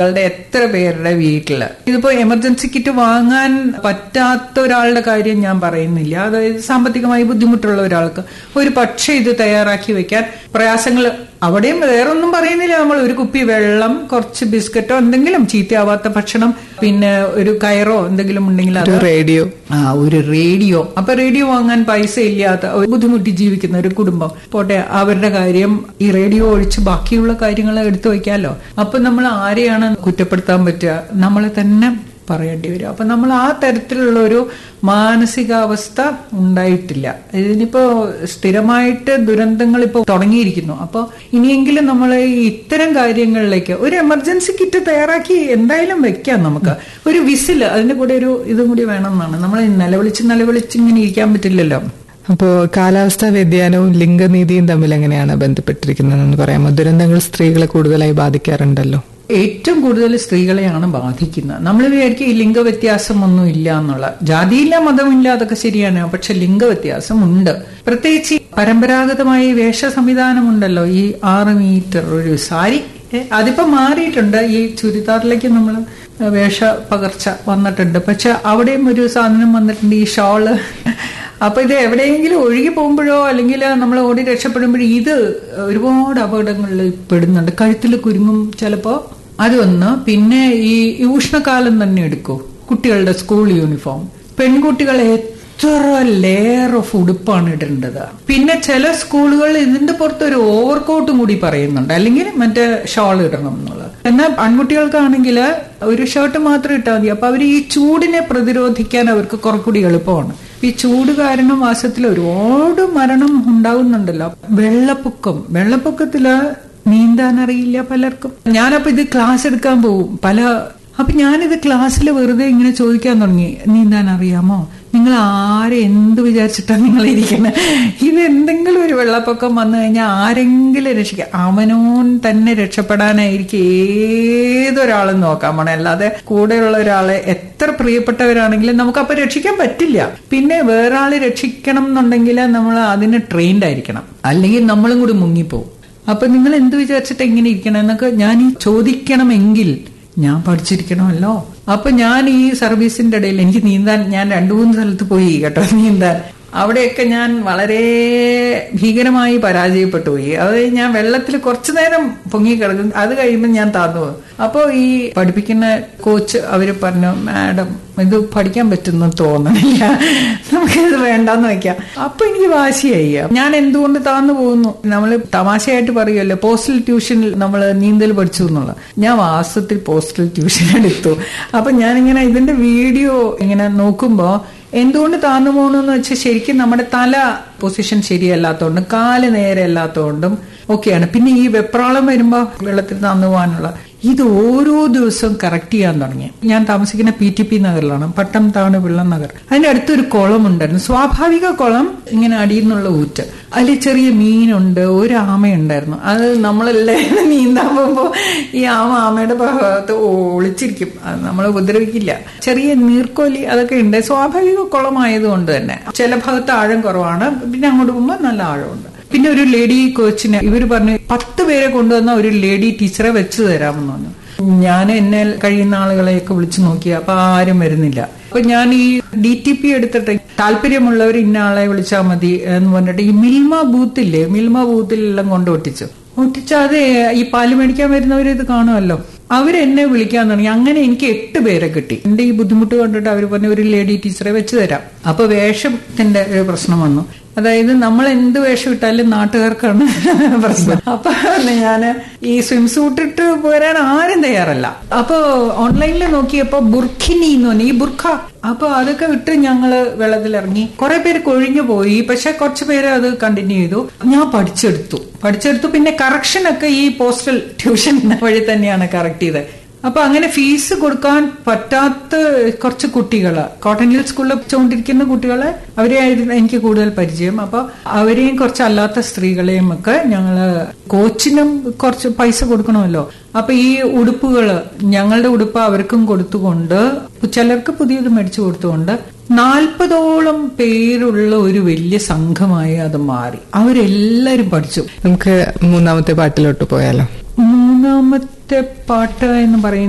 ളുടെ എത്ര പേരുടെ വീട്ടില് ഇതിപ്പോ എമർജൻസി കിറ്റ് വാങ്ങാൻ പറ്റാത്ത ഒരാളുടെ കാര്യം ഞാൻ പറയുന്നില്ല അതായത് സാമ്പത്തികമായി ബുദ്ധിമുട്ടുള്ള ഒരാൾക്ക് ഒരു പക്ഷേ ഇത് തയ്യാറാക്കി വെക്കാൻ പ്രയാസങ്ങൾ അവിടെയും വേറൊന്നും പറയുന്നില്ല നമ്മൾ ഒരു കുപ്പി വെള്ളം കുറച്ച് ബിസ്ക്കറ്റോ എന്തെങ്കിലും ചീത്തയാവാത്ത ഭക്ഷണം പിന്നെ ഒരു കയറോ എന്തെങ്കിലും ഉണ്ടെങ്കിൽ അത് ഒരു റേഡിയോ ആ ഒരു റേഡിയോ അപ്പൊ റേഡിയോ വാങ്ങാൻ പൈസ ഇല്ലാത്ത ഒരു ബുദ്ധിമുട്ടി ജീവിക്കുന്ന ഒരു കുടുംബം പോട്ടെ അവരുടെ കാര്യം ഈ റേഡിയോ ഒഴിച്ച് ബാക്കിയുള്ള കാര്യങ്ങൾ എടുത്തു വെക്കാമല്ലോ അപ്പൊ നമ്മൾ ആരെയാണ് കുറ്റപ്പെടുത്താൻ പറ്റുക നമ്മളെ തന്നെ പറയേണ്ടി വരും അപ്പൊ നമ്മൾ ആ തരത്തിലുള്ള ഒരു മാനസികാവസ്ഥ ഉണ്ടായിട്ടില്ല ഇതിനിപ്പോ സ്ഥിരമായിട്ട് ദുരന്തങ്ങൾ ഇപ്പോൾ തുടങ്ങിയിരിക്കുന്നു അപ്പോൾ ഇനിയെങ്കിലും നമ്മൾ ഇത്തരം കാര്യങ്ങളിലേക്ക് ഒരു എമർജൻസി കിറ്റ് തയ്യാറാക്കി എന്തായാലും വെക്കാം നമുക്ക് ഒരു വിസിൽ അതിന്റെ കൂടെ ഒരു ഇതും കൂടി വേണമെന്നാണ് നമ്മൾ നിലവിളിച്ച് നിലവിളിച്ച് ഇങ്ങനെ ഇരിക്കാൻ പറ്റില്ലല്ലോ അപ്പോ കാലാവസ്ഥാ വ്യതിയാനവും ലിംഗനീതിയും തമ്മിൽ എങ്ങനെയാണ് ബന്ധപ്പെട്ടിരിക്കുന്നതെന്ന് പറയാമോ ദുരന്തങ്ങൾ സ്ത്രീകളെ കൂടുതലായി ബാധിക്കാറുണ്ടല്ലോ ഏറ്റവും കൂടുതൽ സ്ത്രീകളെയാണ് ബാധിക്കുന്നത് നമ്മൾ വിചാരിക്കും ഈ ലിംഗവ്യത്യാസം ഒന്നും ഇല്ല എന്നുള്ള ജാതിയില്ല മതമില്ല അതൊക്കെ ശരിയാണ് പക്ഷെ ലിംഗവ്യത്യാസം ഉണ്ട് പ്രത്യേകിച്ച് ഈ പരമ്പരാഗതമായ ഈ വേഷ സംവിധാനം ഉണ്ടല്ലോ ഈ ആറ് മീറ്റർ ഒരു സാരി ഏ, അതിപ്പോ മാറിയിട്ടുണ്ട് ഈ ചുരിദാറിലേക്ക് നമ്മൾ വേഷ പകർച്ച വന്നിട്ടുണ്ട് പക്ഷെ അവിടെയും ഒരു സാധനം വന്നിട്ടുണ്ട് ഈ ഷോള് അപ്പൊ ഇത് എവിടെയെങ്കിലും ഒഴുകി പോകുമ്പോഴോ അല്ലെങ്കിൽ നമ്മൾ ഓടി രക്ഷപ്പെടുമ്പോഴോ ഇത് ഒരുപാട് അപകടങ്ങളിൽ പെടുന്നുണ്ട് കഴുത്തിൽ കുരുങ്ങും ചിലപ്പോ അതൊന്ന് പിന്നെ ഈ ഈ ഉഷ്ണകാലം തന്നെ എടുക്കൂ കുട്ടികളുടെ സ്കൂൾ യൂണിഫോം പെൺകുട്ടികൾ എത്ര ലെയർ ഓഫ് ഉടുപ്പാണ് ഇടേണ്ടത് പിന്നെ ചില സ്കൂളുകൾ ഇതിന്റെ പുറത്ത് ഒരു ഓവർകോട്ടും കൂടി പറയുന്നുണ്ട് അല്ലെങ്കിൽ മറ്റേ ഷാൾ ഇടണം എന്നുള്ളത് എന്നാൽ ആൺകുട്ടികൾക്കാണെങ്കിൽ ഒരു ഷർട്ട് മാത്രം ഇട്ടാൽ മതി അപ്പൊ അവർ ഈ ചൂടിനെ പ്രതിരോധിക്കാൻ അവർക്ക് കുറച്ചുകൂടി എളുപ്പമാണ് ഈ ചൂട് കാരണം മാസത്തിൽ ഒരുപാട് മരണം ഉണ്ടാകുന്നുണ്ടല്ലോ വെള്ളപ്പൊക്കം വെള്ളപ്പൊക്കത്തില് നീന്താൻ അറിയില്ല പലർക്കും ഞാനപ്പോ ഇത് ക്ലാസ് എടുക്കാൻ പോകും പല അപ്പൊ ഞാനിത് ക്ലാസ്സിൽ വെറുതെ ഇങ്ങനെ ചോദിക്കാൻ തുടങ്ങി നീന്താൻ അറിയാമോ നിങ്ങൾ ആരെ എന്ത് വിചാരിച്ചിട്ടാ നിങ്ങൾ ഇരിക്കുന്നത് ഇത് എന്തെങ്കിലും ഒരു വെള്ളപ്പൊക്കം വന്നു കഴിഞ്ഞാൽ ആരെങ്കിലും രക്ഷിക്കാം അവനോൻ തന്നെ രക്ഷപ്പെടാനായിരിക്കും ഏതൊരാളും നോക്കാൻ പോണേ അല്ലാതെ കൂടെയുള്ള ഒരാളെ എത്ര പ്രിയപ്പെട്ടവരാണെങ്കിലും നമുക്ക് അപ്പൊ രക്ഷിക്കാൻ പറ്റില്ല പിന്നെ വേറെ ആള് രക്ഷിക്കണം എന്നുണ്ടെങ്കിൽ നമ്മൾ അതിന് ട്രെയിൻഡ് ആയിരിക്കണം അല്ലെങ്കിൽ നമ്മളും കൂടി മുങ്ങിപ്പോവും അപ്പൊ നിങ്ങൾ എന്ത് വിചാരിച്ചിട്ട് എങ്ങനെ ഇരിക്കണം എന്നൊക്കെ ഞാൻ ഈ ചോദിക്കണമെങ്കിൽ ഞാൻ പഠിച്ചിരിക്കണമല്ലോ അപ്പൊ ഞാൻ ഈ സർവീസിന്റെ ഇടയിൽ എനിക്ക് നീന്താൻ ഞാൻ രണ്ടു മൂന്ന് സ്ഥലത്ത് പോയി കേട്ടോ നീന്താൻ അവിടെയൊക്കെ ഞാൻ വളരെ ഭീകരമായി പരാജയപ്പെട്ടു പോയി അത് ഞാൻ വെള്ളത്തിൽ കുറച്ചു നേരം പൊങ്ങി കിടക്കും അത് കഴിയുമ്പോൾ ഞാൻ താന്നു പോകും അപ്പോൾ ഈ പഠിപ്പിക്കുന്ന കോച്ച് അവര് പറഞ്ഞു മാഡം ഇത് പഠിക്കാൻ പറ്റുന്നു തോന്നണില്ല നമുക്കിത് വേണ്ടെന്ന് വെക്കാം അപ്പൊ എനിക്ക് വാശിയായി ഞാൻ എന്തുകൊണ്ട് താന്നു പോകുന്നു നമ്മൾ തമാശയായിട്ട് പറയുമല്ലോ പോസ്റ്റൽ ട്യൂഷനിൽ നമ്മൾ നീന്തൽ പഠിച്ചു എന്നുള്ളത് ഞാൻ വാസ്തവത്തിൽ പോസ്റ്റൽ ട്യൂഷൻ എടുത്തു അപ്പൊ ഞാനിങ്ങനെ ഇതിന്റെ വീഡിയോ ഇങ്ങനെ നോക്കുമ്പോ എന്തുകൊണ്ട് താന്നു പോകണമെന്ന് വെച്ചാൽ ശരിക്കും നമ്മുടെ തല പൊസിഷൻ ശരിയല്ലാത്തതുകൊണ്ടും കാല് നേരെ അല്ലാത്തതുകൊണ്ടും ഒക്കെയാണ് പിന്നെ ഈ വെപ്രാളം വരുമ്പോ വെള്ളത്തിൽ താന്നു പോകാനുള്ള ഇത് ഓരോ ദിവസവും കറക്റ്റ് ചെയ്യാൻ തുടങ്ങി ഞാൻ താമസിക്കുന്ന പി ടി പി നഗറിലാണ് പട്ടം താണ് വെള്ളം നഗർ അതിന്റെ അടുത്തൊരു കുളം ഉണ്ടായിരുന്നു സ്വാഭാവിക കുളം ഇങ്ങനെ അടിയിൽ നിന്നുള്ള ഊറ്റ് അതിൽ ചെറിയ മീനുണ്ട് ഒരു ആമയുണ്ടായിരുന്നു അത് നമ്മളെല്ലാം നീന്താൻ പോകുമ്പോൾ ഈ ആമ ആമയുടെ ഭാഗത്ത് ഒളിച്ചിരിക്കും അത് നമ്മളെ ഉപദ്രവിക്കില്ല ചെറിയ നീർക്കോലി അതൊക്കെ ഉണ്ട് സ്വാഭാവിക കുളമായതുകൊണ്ട് തന്നെ ചില ഭാഗത്ത് ആഴം കുറവാണ് പിന്നെ അങ്ങോട്ട് പോകുമ്പോൾ നല്ല ആഴമുണ്ട് പിന്നെ ഒരു ലേഡി കോച്ചിന് ഇവർ പറഞ്ഞു പത്ത് പേരെ കൊണ്ടുവന്ന ഒരു ലേഡി ടീച്ചറെ വെച്ച് തരാമെന്ന് പറഞ്ഞു ഞാൻ എന്നെ കഴിയുന്ന ആളുകളെയൊക്കെ വിളിച്ചു നോക്കി അപ്പൊ ആരും വരുന്നില്ല അപ്പൊ ഞാൻ ഈ ഡി ടി പി എടുത്തിട്ട് താല്പര്യമുള്ളവർ ഇന്ന ആളെ വിളിച്ചാൽ മതി എന്ന് പറഞ്ഞിട്ട് ഈ മിൽമ ബൂത്തില്ലേ മിൽമ ബൂത്തിലെല്ലാം കൊണ്ട് ഒട്ടിച്ചു ഒട്ടിച്ച അത് ഈ പാല് മേടിക്കാൻ വരുന്നവർ ഇത് കാണുമല്ലോ അവരെന്നെ വിളിക്കാൻ തുടങ്ങി അങ്ങനെ എനിക്ക് എട്ട് പേരെ കിട്ടി എന്റെ ഈ ബുദ്ധിമുട്ട് കണ്ടിട്ട് അവർ പറഞ്ഞു ഒരു ലേഡി ടീച്ചറെ വെച്ച് തരാം അപ്പൊ വേഷത്തിന്റെ ഒരു പ്രശ്നം വന്നു അതായത് നമ്മൾ എന്ത് വേഷം ഇട്ടാലും നാട്ടുകാർക്കാണ് പ്രശ്നം അപ്പൊ ഞാന് ഈ സ്വിം സൂട്ട് ഇട്ട് പോരാൻ ആരും തയ്യാറല്ല അപ്പൊ ഓൺലൈനിൽ നോക്കിയപ്പോ ബുർഖിനി എന്ന് പറഞ്ഞു ഈ ബുർഖ അപ്പൊ അതൊക്കെ ഇട്ട് ഞങ്ങള് വെള്ളത്തിലിറങ്ങി കുറെ പേര് കൊഴിഞ്ഞു പോയി പക്ഷെ കുറച്ച് പേര് അത് കണ്ടിന്യൂ ചെയ്തു ഞാൻ പഠിച്ചെടുത്തു പഠിച്ചെടുത്തു പിന്നെ കറക്ഷൻ ഒക്കെ ഈ പോസ്റ്റൽ ട്യൂഷൻ വഴി തന്നെയാണ് കറക്റ്റ് ചെയ്തത് അപ്പൊ അങ്ങനെ ഫീസ് കൊടുക്കാൻ പറ്റാത്ത കുറച്ച് കുട്ടികള് കോട്ടൺ ഹിൽ സ്കൂളിൽ പഠിച്ചുകൊണ്ടിരിക്കുന്ന കുട്ടികളെ അവരെയായിരുന്നു എനിക്ക് കൂടുതൽ പരിചയം അപ്പൊ അവരെയും കുറച്ച് അല്ലാത്ത സ്ത്രീകളെയും ഒക്കെ ഞങ്ങള് കോച്ചിനും കുറച്ച് പൈസ കൊടുക്കണമല്ലോ അപ്പൊ ഈ ഉടുപ്പുകള് ഞങ്ങളുടെ ഉടുപ്പ് അവർക്കും കൊടുത്തുകൊണ്ട് ചിലർക്ക് പുതിയത് മേടിച്ചു കൊടുത്തുകൊണ്ട് നാൽപ്പതോളം പേരുള്ള ഒരു വലിയ സംഘമായി അത് മാറി അവരെല്ലാരും പഠിച്ചു നമുക്ക് മൂന്നാമത്തെ പാട്ടിലോട്ട് പോയാലോ മൂന്നാമത്തെ പാട്ട് എന്ന് പറയുന്നത്